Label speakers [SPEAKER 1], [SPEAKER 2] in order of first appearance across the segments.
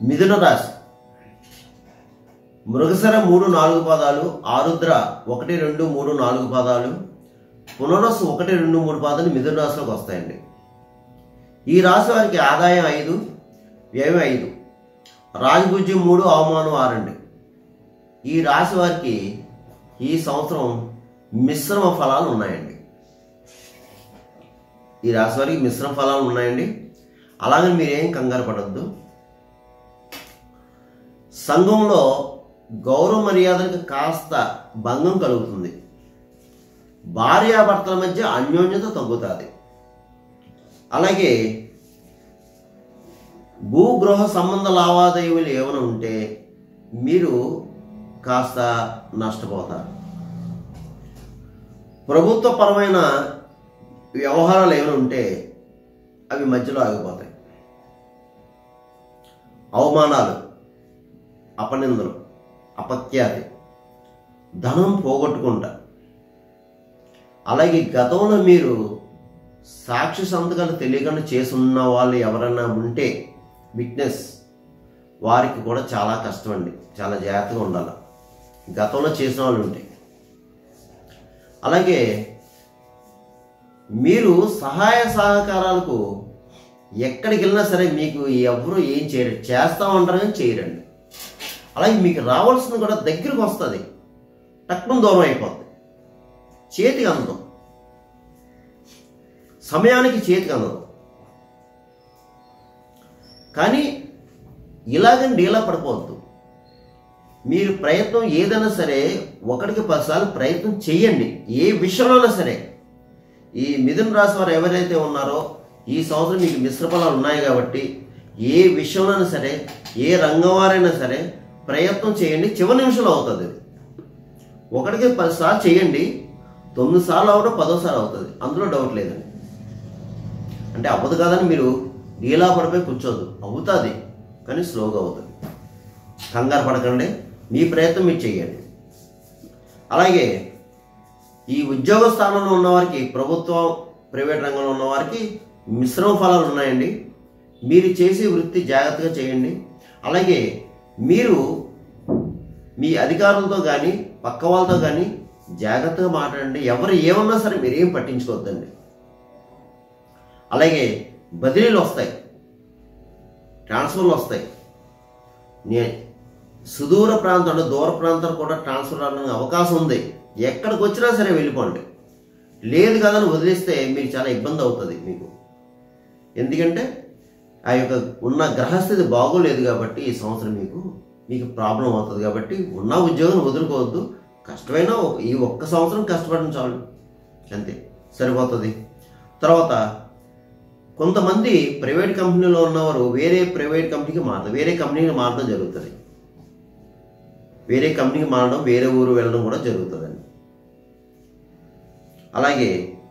[SPEAKER 1] మిథున రాశి మృగశర మూడు నాలుగు పాదాలు ఆరుద్ర ఒకటి రెండు మూడు నాలుగు పాదాలు పునరస్సు ఒకటి రెండు మూడు పాదాలు మిథున రాశిలోకి వస్తాయండి ఈ రాశి వారికి ఆదాయం ఐదు వ్యయం ఐదు రాజభుజ్యం మూడు అవమానం ఆరండి ఈ రాశి వారికి ఈ సంవత్సరం మిశ్రమ ఫలాలు ఉన్నాయండి ఈ రాశి వారికి మిశ్రమ ఫలాలు ఉన్నాయండి అలాగే మీరేం కంగారు పడద్దు సంఘంలో గౌరవ మర్యాదలకు కాస్త భంగం కలుగుతుంది భార్యాభర్తల మధ్య అన్యోన్యత తగ్గుతుంది అలాగే భూగృహ సంబంధ లావాదేవీలు ఏమైనా ఉంటే మీరు కాస్త నష్టపోతారు ప్రభుత్వపరమైన వ్యవహారాలు ఏమైనా ఉంటే అవి మధ్యలో ఆగిపోతాయి అవమానాలు అపనిందలు అపఖ్యాతి ధనం పోగొట్టుకుంటా అలాగే గతంలో మీరు సాక్షి సంతకాలు తెలియకుండా చేసున్న వాళ్ళు ఎవరైనా ఉంటే విట్నెస్ వారికి కూడా చాలా కష్టం అండి చాలా జాగ్రత్తగా ఉండాలి గతంలో చేసిన వాళ్ళు ఉంటే అలాగే మీరు సహాయ సహకారాలకు ఎక్కడికి వెళ్ళినా సరే మీకు ఎవరు ఏం చేయరు చేస్తామంటారు కానీ చేయరండి అలాగే మీకు రావాల్సింది కూడా దగ్గరకు వస్తుంది టక్కున దూరం అయిపోద్ది చేతికి అందం సమయానికి చేతికి అందదు కానీ ఇలాగని డీలా పడిపోవద్దు మీరు ప్రయత్నం ఏదైనా సరే ఒకటికి పదిసార్లు ప్రయత్నం చేయండి ఏ విషయంలోనైనా సరే ఈ మిథున రాశి వారు ఎవరైతే ఉన్నారో ఈ సంవత్సరం మీకు మిశ్ర ఫలాలు ఉన్నాయి కాబట్టి ఏ విషయంలోనైనా సరే ఏ రంగం వారైనా సరే ప్రయత్నం చేయండి చివరి నిమిషంలో అవుతుంది ఇది. ఒకటికి పదిసార్లు చేయండి తొమ్మిది సార్లు అవడం పదోసారి అవుతుంది అందులో డౌట్ లేదండి అంటే అవ్వదు కాదని మీరు డీలా పడిపోయి కూర్చోద్దు అవుతుంది కానీ స్లోగా అవుతుంది కంగారు పడకండి మీ ప్రయత్నం మీరు చేయండి అలాగే ఈ ఉద్యోగ స్థానంలో ఉన్నవారికి ప్రభుత్వం ప్రైవేట్ రంగంలో ఉన్నవారికి మిశ్రమ ఫలాలు ఉన్నాయండి మీరు చేసే వృత్తి జాగ్రత్తగా చేయండి అలాగే మీరు మీ అధికారులతో కానీ పక్క వాళ్ళతో కానీ జాగ్రత్తగా మాట్లాడండి ఎవరు ఏమన్నా సరే మీరేం పట్టించుకోవద్దండి అలాగే బదిలీలు వస్తాయి ట్రాన్స్ఫర్లు వస్తాయి నే సుదూర ప్రాంతం అంటే దూర ప్రాంతాలు కూడా ట్రాన్స్ఫర్ అవడానికి అవకాశం ఉంది ఎక్కడికి వచ్చినా సరే వెళ్ళిపోండి లేదు కదని వదిలేస్తే మీకు చాలా ఇబ్బంది అవుతుంది మీకు ఎందుకంటే ఆ యొక్క ఉన్న గ్రహస్థితి బాగోలేదు కాబట్టి ఈ సంవత్సరం మీకు మీకు ప్రాబ్లం అవుతుంది కాబట్టి ఉన్న ఉద్యోగం వదులుకోవద్దు కష్టమైన ఒక- ఈ ఒక్క సంవత్సరం కష్టపడడం చాలు అంతే సరిపోతుంది తర్వాత కొంతమంది ప్రైవేట్ కంపెనీలో ఉన్నవారు వేరే ప్రైవేట్ కంపెనీకి మారదు వేరే కంపెనీకి మారడం జరుగుతుంది వేరే కంపెనీకి మారడం వేరే ఊరు వెళ్ళడం కూడా జరుగుతుందండి అలాగే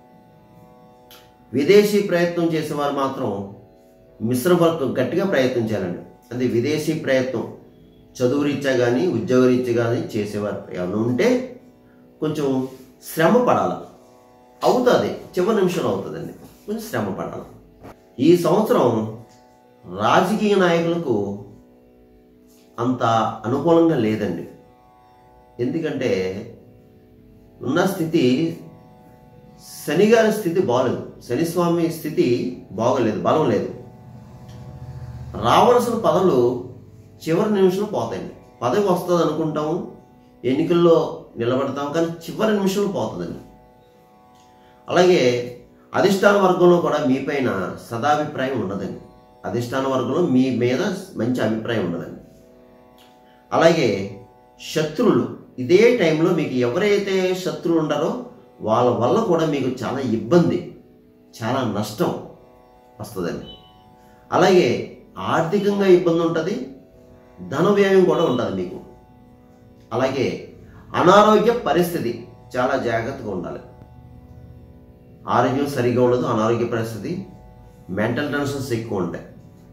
[SPEAKER 1] విదేశీ ప్రయత్నం చేసేవారు మాత్రం మిశ్రమ వర్గం గట్టిగా ప్రయత్నం చేయాలండి అది విదేశీ ప్రయత్నం చదువు రీత్యా కానీ ఉద్యోగ రీత్యా కానీ చేసేవారు ఏమైనా ఉంటే కొంచెం శ్రమ పడాలి అవుతుంది చివరి నిమిషంలో అవుతుందండి కొంచెం శ్రమ పడాలి ఈ సంవత్సరం రాజకీయ నాయకులకు అంత అనుకూలంగా లేదండి ఎందుకంటే ఉన్న స్థితి శని గారి స్థితి బాగలేదు శని స్వామి స్థితి బాగలేదు బలం లేదు రావలసిన పదవులు చివరి నిమిషంలో పోతాయండి పదవి వస్తుంది అనుకుంటాము ఎన్నికల్లో నిలబడతాం కానీ చివరి నిమిషంలో పోతుందండి అలాగే అధిష్టాన వర్గంలో కూడా మీ పైన సదాభిప్రాయం ఉండదండి అధిష్టాన వర్గంలో మీ మీద మంచి అభిప్రాయం ఉండదండి అలాగే శత్రువులు ఇదే టైంలో మీకు ఎవరైతే శత్రువులు ఉండారో వాళ్ళ వల్ల కూడా మీకు చాలా ఇబ్బంది చాలా నష్టం వస్తుందండి అలాగే ఆర్థికంగా ఇబ్బంది ఉంటుంది ధన వ్యయం కూడా ఉంటుంది మీకు అలాగే అనారోగ్య పరిస్థితి చాలా జాగ్రత్తగా ఉండాలి ఆరోగ్యం సరిగా ఉండదు అనారోగ్య పరిస్థితి మెంటల్ టెన్షన్స్ ఎక్కువ ఉంటాయి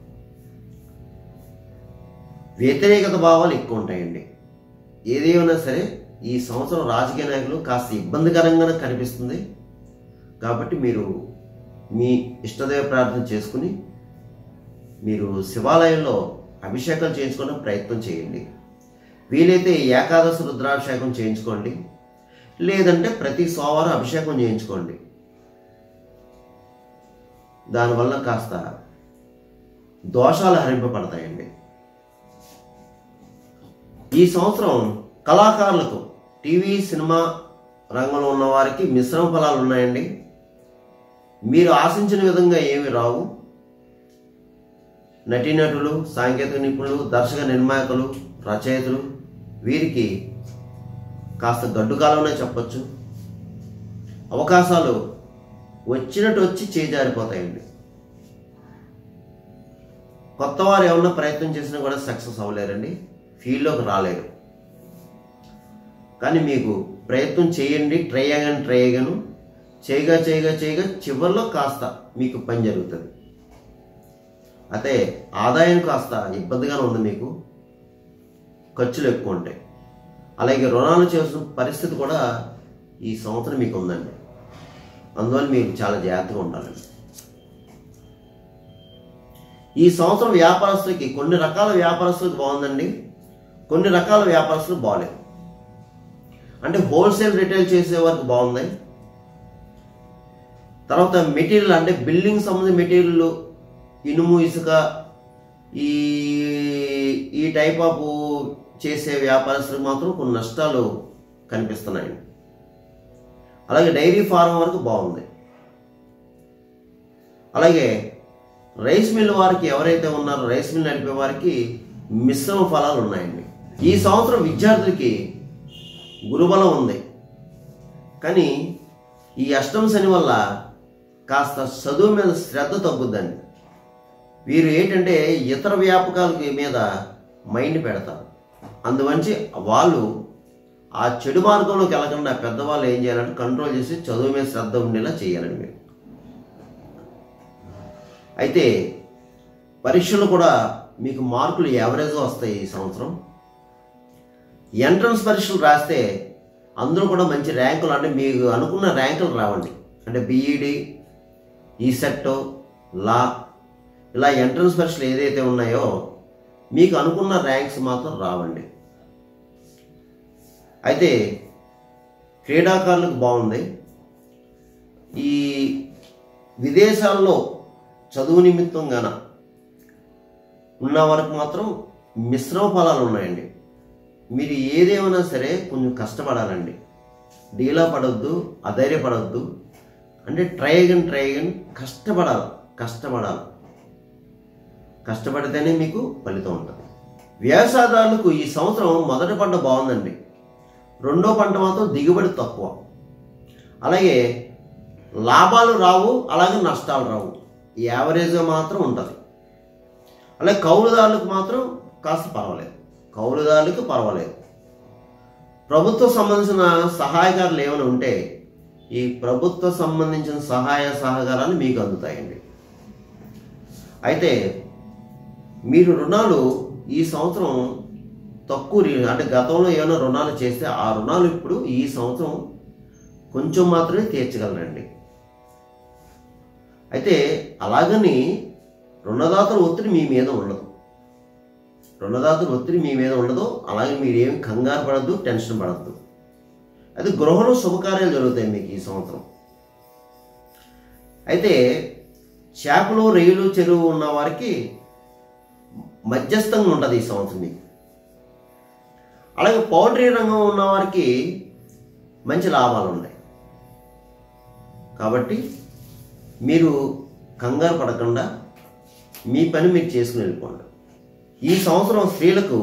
[SPEAKER 1] వ్యతిరేకత భావాలు ఎక్కువ ఉంటాయండి ఏదేమైనా సరే ఈ సంవత్సరం రాజకీయ నాయకులు కాస్త ఇబ్బందికరంగానే కనిపిస్తుంది కాబట్టి మీరు మీ ఇష్టదేవ ప్రార్థన చేసుకుని మీరు శివాలయంలో అభిషేకాలు చేయించుకునే ప్రయత్నం చేయండి వీలైతే ఏకాదశి రుద్రాభిషేకం చేయించుకోండి లేదంటే ప్రతి సోమవారం అభిషేకం చేయించుకోండి దానివల్ల కాస్త దోషాలు హరింపబడతాయండి ఈ సంవత్సరం కళాకారులకు టీవీ సినిమా రంగంలో ఉన్న వారికి మిశ్రమ ఫలాలు ఉన్నాయండి మీరు ఆశించిన విధంగా ఏమి రావు నటీనటులు సాంకేతిక నిపుణులు దర్శక నిర్మాతలు రచయితలు వీరికి కాస్త గడ్డు కాలంలో చెప్పొచ్చు అవకాశాలు వచ్చినట్టు వచ్చి చేజారిపోతాయండి కొత్త వారు ఏమన్నా ప్రయత్నం చేసినా కూడా సక్సెస్ అవ్వలేరండి ఫీల్డ్లోకి రాలేరు కానీ మీకు ప్రయత్నం చేయండి ట్రై అయ్యాను ట్రై అయ్యాను చేయగా చేయగా చేయగా చివరిలో కాస్త మీకు పని జరుగుతుంది అయితే ఆదాయం కాస్త ఇబ్బందిగానే ఉంది మీకు ఖర్చులు ఎక్కువ ఉంటాయి అలాగే రుణాలు చేసిన పరిస్థితి కూడా ఈ సంవత్సరం మీకు ఉందండి అందువల్ల మీరు చాలా జాగ్రత్తగా ఉండాలండి ఈ సంవత్సరం వ్యాపారస్తులకి కొన్ని రకాల వ్యాపారస్తులకు బాగుందండి కొన్ని రకాల వ్యాపారస్తులకు బాగాలేదు అంటే హోల్సేల్ రిటైల్ చేసే వారికి బాగుంది తర్వాత మెటీరియల్ అంటే బిల్డింగ్ సంబంధించిన మెటీరియల్ ఇనుము ఇసుక ఈ ఈ టైప్ ఆఫ్ చేసే వ్యాపారస్తులకు మాత్రం కొన్ని నష్టాలు కనిపిస్తున్నాయి అలాగే డైరీ ఫారం వరకు బాగుంది అలాగే రైస్ మిల్ వారికి ఎవరైతే ఉన్నారో రైస్ మిల్ నడిపే వారికి మిశ్రమ ఫలాలు ఉన్నాయండి ఈ సంవత్సరం విద్యార్థులకి గురుబలం ఉంది కానీ ఈ అష్టమ శని వల్ల కాస్త చదువు మీద శ్రద్ధ తగ్గుద్దండి వీరు ఏంటంటే ఇతర వ్యాపకాల మీద మైండ్ పెడతారు అందువంచి వాళ్ళు ఆ చెడు మార్గంలోకి వెళ్ళకుండా పెద్దవాళ్ళు ఏం చేయాలంటే కంట్రోల్ చేసి చదువు మీద శ్రద్ధ ఉండేలా చేయాలండి మీరు అయితే పరీక్షలు కూడా మీకు మార్కులు యావరేజ్గా వస్తాయి ఈ సంవత్సరం ఎంట్రన్స్ పరీక్షలు రాస్తే అందరూ కూడా మంచి ర్యాంకులు అంటే మీకు అనుకున్న ర్యాంకులు రావండి అంటే బీఈడి ఈసెట్ లా ఇలా ఎంట్రన్స్ పరీక్షలు ఏదైతే ఉన్నాయో మీకు అనుకున్న ర్యాంక్స్ మాత్రం రావండి అయితే క్రీడాకారులకు బాగుంది ఈ విదేశాల్లో చదువు నిమిత్తం గాన ఉన్న వరకు మాత్రం మిశ్రమ ఫలాలు ఉన్నాయండి మీరు ఏదేమైనా సరే కొంచెం కష్టపడాలండి డీలా పడవద్దు అధైర్యపడవద్దు అంటే ట్రై అగన్ ట్రై అగన్ కష్టపడాలి కష్టపడాలి కష్టపడితేనే మీకు ఫలితం ఉంటుంది వ్యవసాయదారులకు ఈ సంవత్సరం మొదటి పంట బాగుందండి రెండో పంట మాత్రం దిగుబడి తక్కువ అలాగే లాభాలు రావు అలాగే నష్టాలు రావు యావరేజ్గా మాత్రం ఉంటుంది అలాగే కౌలుదారులకు మాత్రం కాస్త పర్వాలేదు కౌలుదారులకు పర్వాలేదు ప్రభుత్వ సంబంధించిన సహాయకారులు ఏమైనా ఉంటే ఈ ప్రభుత్వ సంబంధించిన సహాయ సహకారాలు మీకు అందుతాయండి అయితే మీరు రుణాలు ఈ సంవత్సరం తక్కువ రి- అంటే గతంలో ఏమైనా రుణాలు చేస్తే ఆ రుణాలు ఇప్పుడు ఈ సంవత్సరం కొంచెం మాత్రమే తీర్చగలరండి అయితే అలాగని రుణదాతల ఒత్తిడి మీ మీద ఉండదు రుణదాతల ఒత్తిడి మీ మీద ఉండదు అలాగే మీరేం కంగారు పడద్దు టెన్షన్ పడద్దు అయితే గృహంలో శుభకార్యాలు జరుగుతాయి మీకు ఈ సంవత్సరం అయితే చేపలు రొయ్యలు చెరువు ఉన్న వారికి మధ్యస్థంగా ఉంటుంది ఈ సంవత్సరం మీకు అలాగే పౌల్ట్రీ రంగం ఉన్న వారికి మంచి లాభాలు ఉన్నాయి కాబట్టి మీరు కంగారు పడకుండా మీ పని మీరు చేసుకుని వెళ్ళిపోండి ఈ సంవత్సరం స్త్రీలకు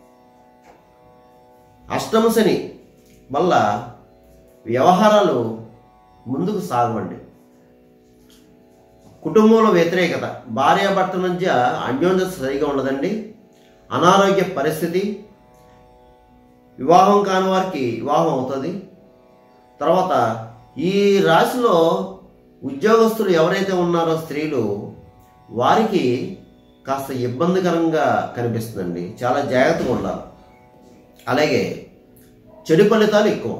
[SPEAKER 1] అష్టమ శని వల్ల వ్యవహారాలు ముందుకు సాగవండి కుటుంబంలో వ్యతిరేకత భార్యాభర్త మధ్య అన్యోన్యత సరిగా ఉండదండి అనారోగ్య పరిస్థితి వివాహం కాని వారికి వివాహం అవుతుంది తర్వాత ఈ రాశిలో ఉద్యోగస్తులు ఎవరైతే ఉన్నారో స్త్రీలు వారికి కాస్త ఇబ్బందికరంగా కనిపిస్తుందండి చాలా జాగ్రత్తగా ఉండాలి అలాగే చెడు ఫలితాలు ఎక్కువ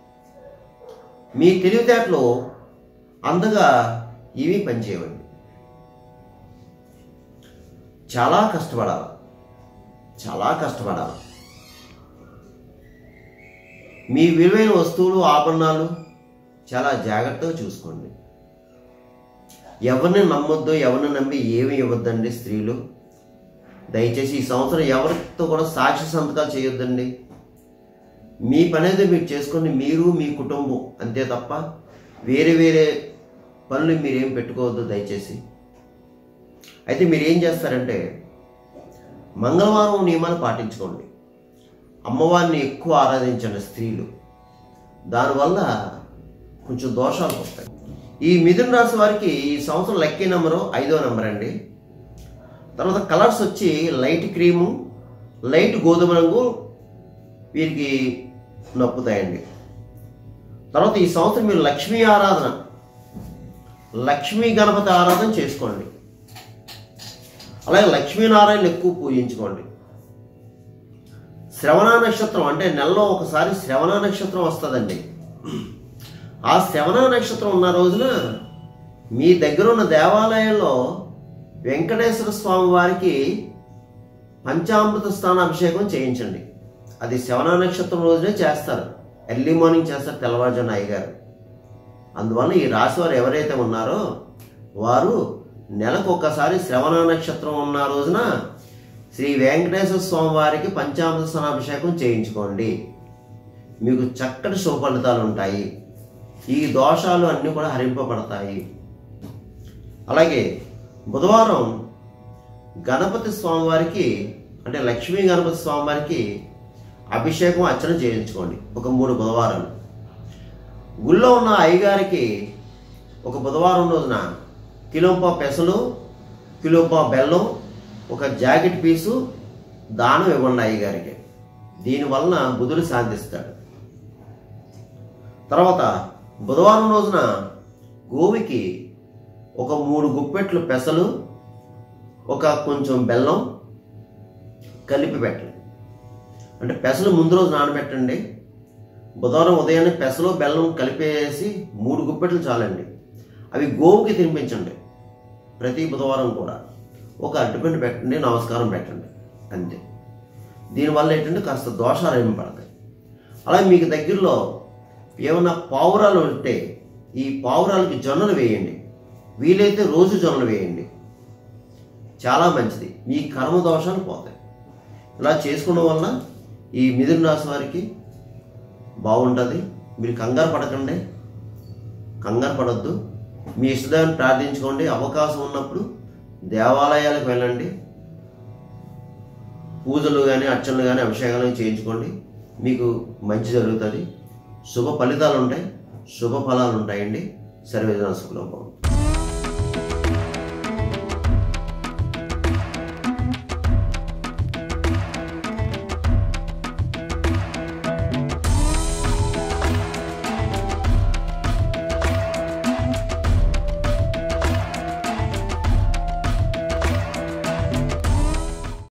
[SPEAKER 1] మీ తెలివితేటలు అంతగా ఇవి పనిచేయవండి చాలా కష్టపడాలి చాలా కష్టపడాలి మీ విలువైన వస్తువులు ఆభరణాలు చాలా జాగ్రత్తగా చూసుకోండి ఎవరిని నమ్మొద్దు ఎవరిని నమ్మి ఏమి ఇవ్వద్దండి స్త్రీలు దయచేసి ఈ సంవత్సరం ఎవరితో కూడా సాక్షి సంతకాలు చేయొద్దండి మీ పని అయితే మీరు చేసుకోండి మీరు మీ కుటుంబం అంతే తప్ప వేరే వేరే పనులు మీరేం పెట్టుకోవద్దు దయచేసి అయితే మీరు ఏం చేస్తారంటే మంగళవారం నియమాలు పాటించుకోండి అమ్మవారిని ఎక్కువ ఆరాధించండి స్త్రీలు దానివల్ల కొంచెం దోషాలు వస్తాయి ఈ మిథున రాశి వారికి ఈ సంవత్సరం లక్కీ నెంబరు ఐదో నెంబర్ అండి తర్వాత కలర్స్ వచ్చి లైట్ క్రీము లైట్ గోధుమ రంగు వీరికి నప్పుతాయండి తర్వాత ఈ సంవత్సరం మీరు లక్ష్మీ ఆరాధన లక్ష్మీ గణపతి ఆరాధన చేసుకోండి అలాగే లక్ష్మీనారాయణ ఎక్కువ పూజించుకోండి శ్రవణ నక్షత్రం అంటే నెలలో ఒకసారి శ్రవణ నక్షత్రం వస్తుందండి ఆ శ్రవణ నక్షత్రం ఉన్న రోజున మీ దగ్గర ఉన్న దేవాలయంలో వెంకటేశ్వర స్వామి వారికి పంచామృత స్థాన అభిషేకం చేయించండి అది శ్రవణ నక్షత్రం రోజునే చేస్తారు ఎర్లీ మార్నింగ్ చేస్తారు తెల్లవారుజామున అయ్యగారు అందువల్ల ఈ రాశి వారు ఎవరైతే ఉన్నారో వారు నెలకు ఒక్కసారి శ్రవణ నక్షత్రం ఉన్న రోజున శ్రీ వెంకటేశ్వర స్వామి వారికి పంచామృత స్నానాభిషేకం చేయించుకోండి మీకు చక్కటి శుభ ఫలితాలు ఉంటాయి ఈ దోషాలు అన్నీ కూడా హరింపబడతాయి అలాగే బుధవారం గణపతి స్వామివారికి అంటే లక్ష్మీ గణపతి స్వామివారికి అభిషేకం అర్చన చేయించుకోండి ఒక మూడు బుధవారాలు గుళ్ళో ఉన్న అయ్యగారికి ఒక బుధవారం రోజున కిలోంపా పెసలు కిలోంపా బెల్లం ఒక జాకెట్ పీసు దానం ఇవ్వండి అయ్యగారికి దీనివలన బుధుడు శాంతిస్తాడు తర్వాత బుధవారం రోజున గోవికి ఒక మూడు గుప్పెట్లు పెసలు ఒక కొంచెం బెల్లం కలిపి పెట్టండి అంటే పెసలు ముందు రోజు నానబెట్టండి బుధవారం ఉదయాన్నే పెసలు బెల్లం కలిపేసి మూడు గుప్పెట్లు చాలండి అవి గోవుకి తినిపించండి ప్రతి బుధవారం కూడా ఒక అడ్డుపెండు పెట్టండి నమస్కారం పెట్టండి అంతే దీనివల్ల ఏంటంటే కాస్త దోషాలు ఏమి పడతాయి అలాగే మీకు దగ్గరలో ఏమన్నా పావురాలు ఉంటే ఈ పావురాలకి జొన్నలు వేయండి వీలైతే రోజు జొన్నలు వేయండి చాలా మంచిది మీ కర్మ దోషాలు పోతాయి ఇలా చేసుకోవడం వల్ల ఈ మిథున రాశి వారికి బాగుంటుంది మీరు కంగారు పడకండి కంగారు పడద్దు మీ ఇష్టదాన్ని ప్రార్థించుకోండి అవకాశం ఉన్నప్పుడు దేవాలయాలకు వెళ్ళండి పూజలు కానీ అర్చనలు కానీ అభిషేకాలు చేయించుకోండి మీకు మంచి జరుగుతుంది శుభ ఫలితాలు ఉంటాయి శుభ ఫలాలు ఉంటాయండి సర్వేదన సుఖలోపం